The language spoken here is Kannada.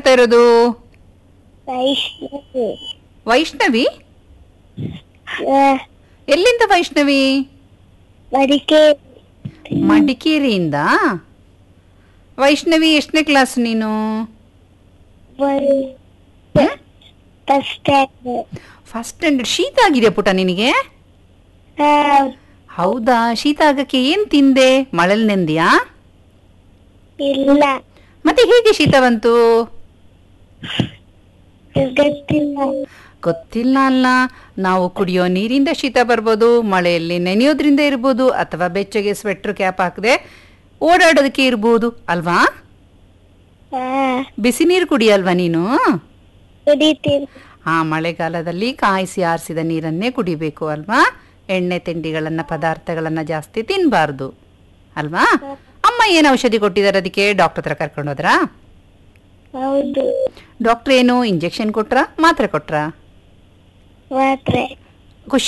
ಓದ್ತಾ ಇರೋದು ವೈಷ್ಣವಿ ವೈಷ್ಣವಿ ಆ, ಎಲ್ಲಿಂದ ವೈಷ್ಣವಿ ಮಡಿಕೆ ಮಡಿಕೇರಿಯಿಂದ ವೈಷ್ಣವಿ ಎಷ್ಟನೇ ಕ್ಲಾಸ್ ನೀನು ಬಸ್ ಸ್ಟ್ಯಾಂಡ್ ಫಸ್ಟ್ ಸ್ಟ್ಯಾಂಡರ್ಡ್ ಶೀತ ಆಗಿದೆ ಪುಟ ನಿನಗೆ ಆ, ಹೌದಾ ಶೀತ ಆಗಕ್ಕೆ ಏನ್ ತಿಂದೆ ಮಳಲ್ ನೆಂದ್ಯಾ ಇಲ್ಲ ಮತ್ತೆ ಹೇಗೆ ಶೀತ ಬಂತು ಗೊತ್ತಿಲ್ಲ ಗೊತ್ತಿಲ್ಲ ಅಲ್ಲ ನಾವು ಕುಡಿಯೋ ನೀರಿಂದ ಶೀತ ಬರ್ಬೋದು ಮಳೆಯಲ್ಲಿ ನೆನೆಯೋದ್ರಿಂದ ಇರ್ಬೋದು ಅಥವಾ ಬೆಚ್ಚಗೆ ಸ್ವೆಟ್ರ್ ಕ್ಯಾಪ್ ಹಾಕದೆ ಓಡಾಡೋದಕ್ಕೆ ಇರ್ಬೋದು ಅಲ್ವಾ ಆ, ಬಿಸಿ ನೀರು ಕುಡಿಯಲ್ವಾ ನೀನು ಕುಡಿತೀನಿ ಆ ಮಳೆಗಾಲದಲ್ಲಿ ಕಾಯಿಸಿ ಆರಿಸಿದ ನೀರನ್ನೇ ಕುಡಿಬೇಕು ಅಲ್ವಾ ಎಣ್ಣೆ ತಿಂಡಿಗಳನ್ನ ಪದಾರ್ಥಗಳನ್ನ ಜಾಸ್ತಿ ತಿನ್ನಬಾರ್ದು ಅಲ್ವಾ ಅಮ್ಮ ಏನು ಔಷಧಿ ಕೊಟ್ಟಿದ್ದಾರೆ ಅದಕ್ಕೆ ಡಾಕ್ಟರ್ ಹತ್ರ ಕರ್ಕೊಂಡು ಹೋದ್ರಾ ಹೌದು ಡಾಕ್ಟರ್ ಏನು ಇಂಜೆಕ್ಷನ್ ಕೊಟ್ರಾ ಮಾತ್ರೆ ಕೊಟ್ರಾ ಮಾತ್ರೆ